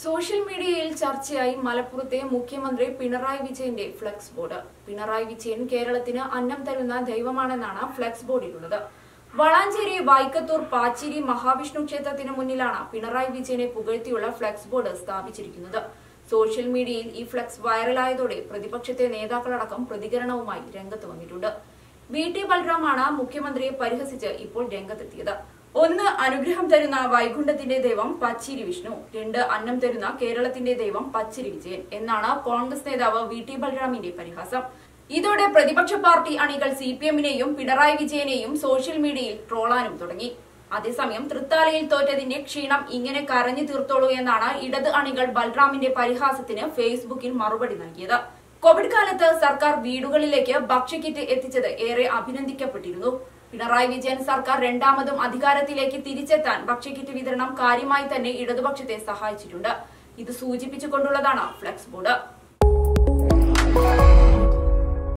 social മീഡിയയിൽ ചർച്ചയായി മലപ്പുറത്തെ മുഖ്യമന്ത്രി പിണറായി വിജയന്റെ ഫ്ലെക്സ് ബോർഡ് പിണറായി വിജയൻ കേരളത്തിന് അന്നം തരുന്ന ദൈവമാണെന്നാണ് ഫ്ലെക്സ് ബോർഡിലുള്ളത് വളാഞ്ചേരി വൈക്കത്തൂർ പാച്ചിരി മഹാവിഷ്ണു ക്ഷേത്രത്തിന് മുന്നിലാണ് പിണറായി വിജയനെ പുകഴ്ത്തിയുള്ള ഫ്ലെക്സ് ബോർഡ് സ്ഥാപിച്ചിരിക്കുന്നത് സോഷ്യൽ മീഡിയയിൽ ഈ ഫ്ലെക്സ് വൈറലായതോടെ പ്രതിപക്ഷത്തെ നേതാക്കളടക്കം പ്രതികരണവുമായി രംഗത്ത് വന്നിട്ടുണ്ട് വി ടി ബൽറാമാണ് മുഖ്യമന്ത്രിയെ പരിഹസിച്ച് ഇപ്പോൾ രംഗത്തെത്തിയത് ഒന്ന് അനുഗ്രഹം തരുന്ന വൈകുണ്ഠത്തിന്റെ ദൈവം പച്ചിരി വിഷ്ണു രണ്ട് അന്നം തരുന്ന കേരളത്തിന്റെ ദൈവം പച്ചിരി വിജയൻ എന്നാണ് കോൺഗ്രസ് നേതാവ് വി ടി ബൽറാമിന്റെ പരിഹാസം ഇതോടെ പ്രതിപക്ഷ പാർട്ടി അണികൾ സി പി എമ്മിനെയും പിണറായി വിജയനെയും സോഷ്യൽ മീഡിയയിൽ ട്രോളാനും തുടങ്ങി അതേസമയം തൃത്താലയിൽ തോറ്റതിന്റെ ക്ഷീണം ഇങ്ങനെ കരഞ്ഞു തീർത്തോളൂ എന്നാണ് ഇടത് അണികൾ ബൽറാമിന്റെ പരിഹാസത്തിന് ഫേസ്ബുക്കിൽ മറുപടി നൽകിയത് കോവിഡ് കാലത്ത് സർക്കാർ വീടുകളിലേക്ക് ഭക്ഷ്യക്കിറ്റ് എത്തിച്ചത് ഏറെ അഭിനന്ദിക്കപ്പെട്ടിരുന്നു പിണറായി വിജയൻ സർക്കാർ രണ്ടാമതും അധികാരത്തിലേക്ക് തിരിച്ചെത്താൻ ഭക്ഷ്യക്കിറ്റ് വിതരണം കാര്യമായി തന്നെ ഇടതുപക്ഷത്തെ സഹായിച്ചിട്ടുണ്ട് ഇത് സൂചിപ്പിച്ചുകൊണ്ടുള്ളതാണ് ഫ്ലെക്സ് ബോർഡ്